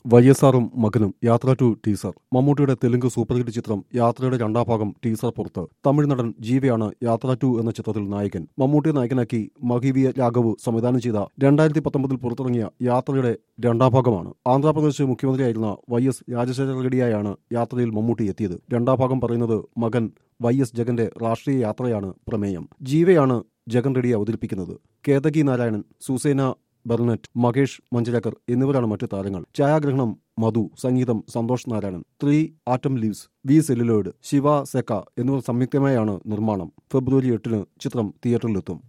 Y S ആറും മകനും യാത്ര ടു ടീസർ മമ്മൂട്ടിയുടെ തെലുങ്ക് സൂപ്പർ ഹിറ്റ് ചിത്രം യാത്രയുടെ രണ്ടാം ഭാഗം ടീസർ പുറത്ത് തമിഴ് നടൻ ജീവയാണ് യാത്ര ടു എന്ന ചിത്രത്തിൽ നായകൻ മമ്മൂട്ടിയെ നായകനാക്കി മഹിവിയ രാഘവ് സംവിധാനം ചെയ്ത രണ്ടായിരത്തി പത്തൊമ്പതിൽ പുറത്തിറങ്ങിയ യാത്രയുടെ രണ്ടാം ഭാഗമാണ് ആന്ധ്രാപ്രദേശ് മുഖ്യമന്ത്രിയായിരുന്ന വൈ എസ് രാജശേഖര റെഡ്ഡിയായാണ് യാത്രയിൽ മമ്മൂട്ടി എത്തിയത് രണ്ടാം ഭാഗം പറയുന്നത് മകൻ വൈ എസ് ജഗന്റെ രാഷ്ട്രീയ യാത്രയാണ് പ്രമേയം ജീവയാണ് ജഗൻ റെഡ്ഡി അവതരിപ്പിക്കുന്നത് കേതകി നാരായണൻ സുസേന ബെർണറ്റ് മകേഷ് മഞ്ചരാക്കർ എന്നിവരാണ് മറ്റു താരങ്ങൾ ഛായാഗ്രഹണം മധു സംഗീതം Santhosh Narayanan three atom leaves V celluloid Shiva സെക്ക എന്നിവർ സംയുക്തമായാണ് നിർമ്മാണം ഫെബ്രുവരി എട്ടിന് ചിത്രം തിയേറ്ററിലെത്തും